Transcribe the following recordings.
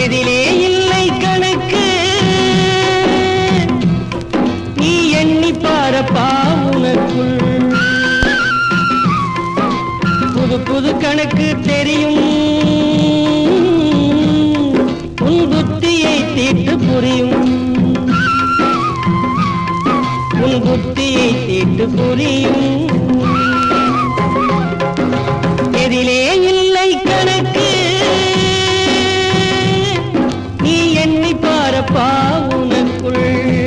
எதிலே இல்லை கணக்கு நீ எண்ணி பாரப்பா உனக்குள் புது புது கணக்கு தெரியும் உன் புத்தியை தீட்டு புரியும் உன் புத்தியை தீட்டு புரியும் எதிலே இல்லை கணக்கு நீ எண்ணி பாரப்பா உனக்குள்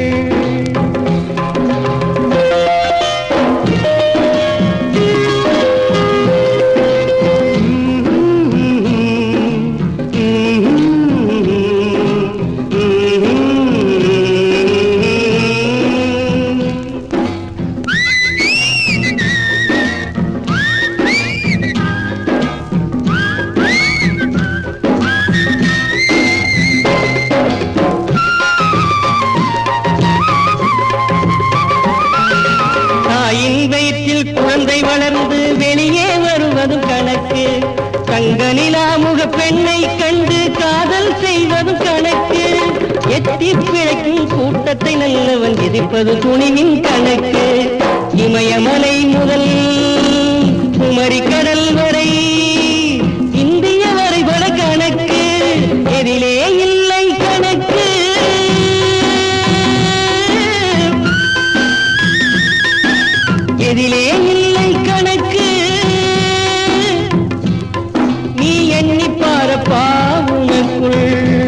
தாயின் வயிற்றில் குழந்தை வளர்ந்து வெளியே வருவதும் கணக்கு தங்க நிலாமுக பெண்ணை கண்டு காதல் செய்வதும் கணக்கு எட்டி பிழைக்கும் கூட்டத்தை நல்லவன் எதிர்ப்பது துணிவின் கணக்கு இமயமலை முதல் குமரி கடல் வரை இந்திய வரைபட கணக்கு எதிலே இல்லை கணக்கு எதிலே இல்லை கணக்கு நீ எண்ணி பாரப்பா உனக்குள்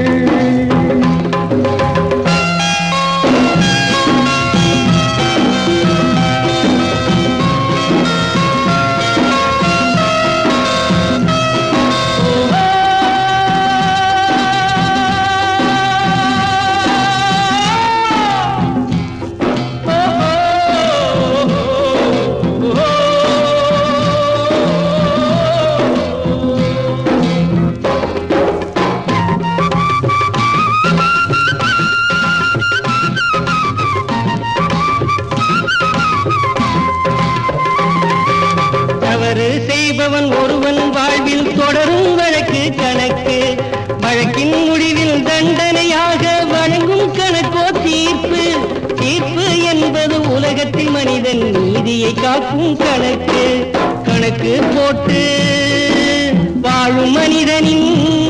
தவறு செய்பவன் ஒருவன் வாழ்வில் தொடரும் வழக்கு கணக்கு வழக்கின் முடிவில் தண்டனையாக வழங்கும் கணக்கோ தீர்ப்பு தீர்ப்பு என்பது உலகத்தில் மனிதன் நீதியை காக்கும் கணக்கு கணக்கு போட்டு வாழும் மனிதனின்